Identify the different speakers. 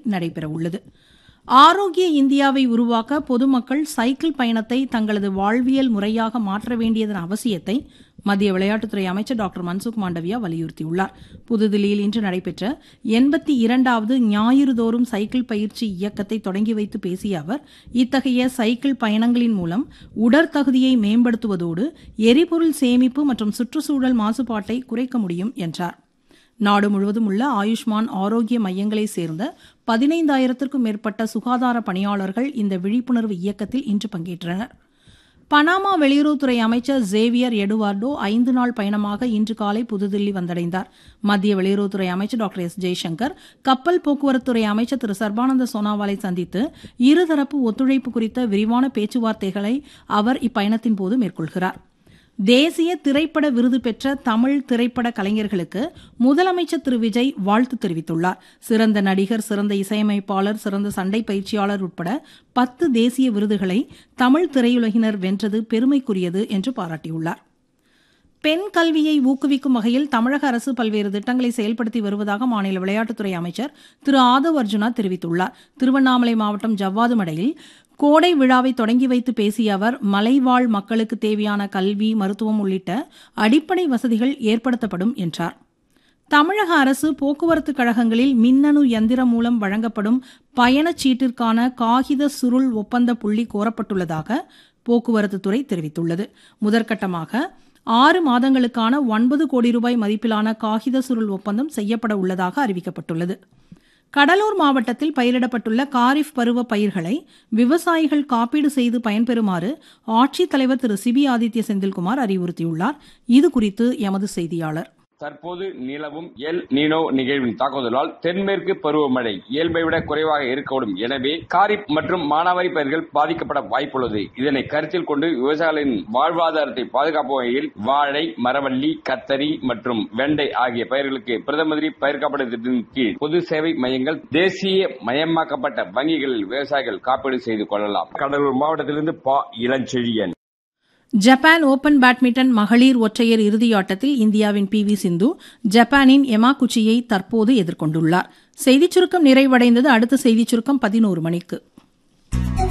Speaker 1: நடைபெறவுள்ளது ஆரோக்கிய இந்தியாவை உருவாக்க பொதுமக்கள் சைக்கிள் பயணத்தை தங்களது வாழ்வியல் முறையாக மாற்ற வேண்டியதன் அவசியத்தை மத்திய விளையாட்டுத்துறை அமைச்சர் டாக்டர் மன்சுக் மாண்டவியா வலியுறுத்தியுள்ளார் புதுதில்லியில் இன்று நடைபெற்ற எண்பத்தி இரண்டாவது ஞாயிறுதோறும் சைக்கிள் பயிற்சி இயக்கத்தை தொடங்கி வைத்து பேசிய அவர் இத்தகைய சைக்கிள் பயணங்களின் மூலம் உடற்தகுதியை மேம்படுத்துவதோடு எரிபொருள் சேமிப்பு மற்றும் சுற்றுச்சூழல் மாசுபாட்டை குறைக்க முடியும் என்றார் நாடு முழுவதும் உள்ள ஆயுஷ்மான் ஆரோக்கிய மையங்களைச் சேர்ந்த பதினைந்தாயிரத்திற்கும் மேற்பட்ட சுகாதார பணியாளர்கள் இந்த விழிப்புணர்வு இயக்கத்தில் இன்று பங்கேற்றனர் பனாமா வெளியுறவுத்துறை அமைச்சர் ஜேவியர் எடுவார்டோ ஐந்து நாள் பயணமாக இன்று காலை புதுதில்லி வந்தடைந்தார் மத்திய வெளியுறவுத்துறை அமைச்சர் டாக்டர் எஸ் ஜெய்சங்கர் கப்பல் போக்குவரத்துறை அமைச்சர் திரு சர்பானந்த சோனாவாலை சந்தித்து இருதரப்பு ஒத்துழைப்பு குறித்த விரிவான பேச்சுவார்த்தைகளை அவர் இப்பயணத்தின் போது மேற்கொள்கிறார் தேசிய திரைப்பட விருது பெற்ற தமிழ் திரைப்பட கலைஞர்களுக்கு முதலமைச்சர் திரு விஜய் வாழ்த்து தெரிவித்துள்ளார் சிறந்த நடிகர் சிறந்த இசையமைப்பாளர் சிறந்த சண்டை பயிற்சியாளர் உட்பட பத்து தேசிய விருதுகளை தமிழ் திரையுலகினர் வென்றது பெருமைக்குரியது என்று பாராட்டியுள்ளார் பெண் கல்வியை ஊக்குவிக்கும் வகையில் தமிழக அரசு பல்வேறு திட்டங்களை செயல்படுத்தி வருவதாக மாநில விளையாட்டுத்துறை அமைச்சர் திரு ஆதவ் அர்ஜுனா தெரிவித்துள்ளார் திருவண்ணாமலை மாவட்டம் ஜவ்வாதுமடையில் கோடை விழாவை தொடங்கி வைத்து பேசிய அவர் மலைவாழ் மக்களுக்கு தேவையான கல்வி மருத்துவம் உள்ளிட்ட அடிப்படை வசதிகள் ஏற்படுத்தப்படும் என்றார் தமிழக அரசு போக்குவரத்து கழகங்களில் மின்னணு எந்திரம் மூலம் வழங்கப்படும் பயணச்சீட்டிற்கான காகித சுருள் ஒப்பந்த புள்ளி கோரப்பட்டுள்ளதாக போக்குவரத்து துறை தெரிவித்துள்ளது முதற்கட்டமாக ஆறு மாதங்களுக்கான ஒன்பது கோடி ரூபாய் மதிப்பிலான காகித சுருள் ஒப்பந்தம் செய்யப்பட உள்ளதாக அறிவிக்கப்பட்டுள்ளது கடலூர் மாவட்டத்தில் பயிரிடப்பட்டுள்ள காரிஃப் பருவ பயிர்களை விவசாயிகள் காப்பீடு செய்து பயன்பெறுமாறு ஆட்சித்தலைவர் திரு சிபி ஆதித்ய செந்தில்குமார் அறிவுறுத்தியுள்ளார் இதுகுறித்து எமது செய்தியாளர்
Speaker 2: தற்போது நிலவும் எல் நீனோ நிகழ்வின் தாக்குதலால் தென்மேற்கு பருவமழை இயல்பை விட குறைவாக இருக்கக்கூடும் எனவே காரிப் மற்றும் மானாவாரி பயிர்கள் பாதிக்கப்பட வாய்ப்புள்ளது இதனை கருத்தில் கொண்டு விவசாயிகளின் வாழ்வாதாரத்தை பாதுகாக்கும் வகையில் வாழை மரவள்ளி கத்தரி மற்றும் வெண்டை ஆகிய பயிர்களுக்கு பிரதமரி பயிர் காப்பீடு திட்டத்தின் கீழ் பொது சேவை மையங்கள் தேசிய மயமாக்கப்பட்ட வங்கிகளில் விவசாயிகள் காப்பீடு செய்து கொள்ளலாம் கடலூர் மாவட்டத்திலிருந்து பா இளஞ்செழியன்
Speaker 1: ஜப்பான் ஓபன் பேட்மிண்டன் மகளிர் ஒற்றையர் இறுதியாட்டத்தில் இந்தியாவின் பி வி சிந்து ஜப்பானின் எமாகுச்சியை தற்போது எதிர்கொண்டுள்ளார் செய்திச் சுருக்கம் நிறைவடைந்தது அடுத்த செய்திச் சுருக்கம் பதினோரு மணிக்கு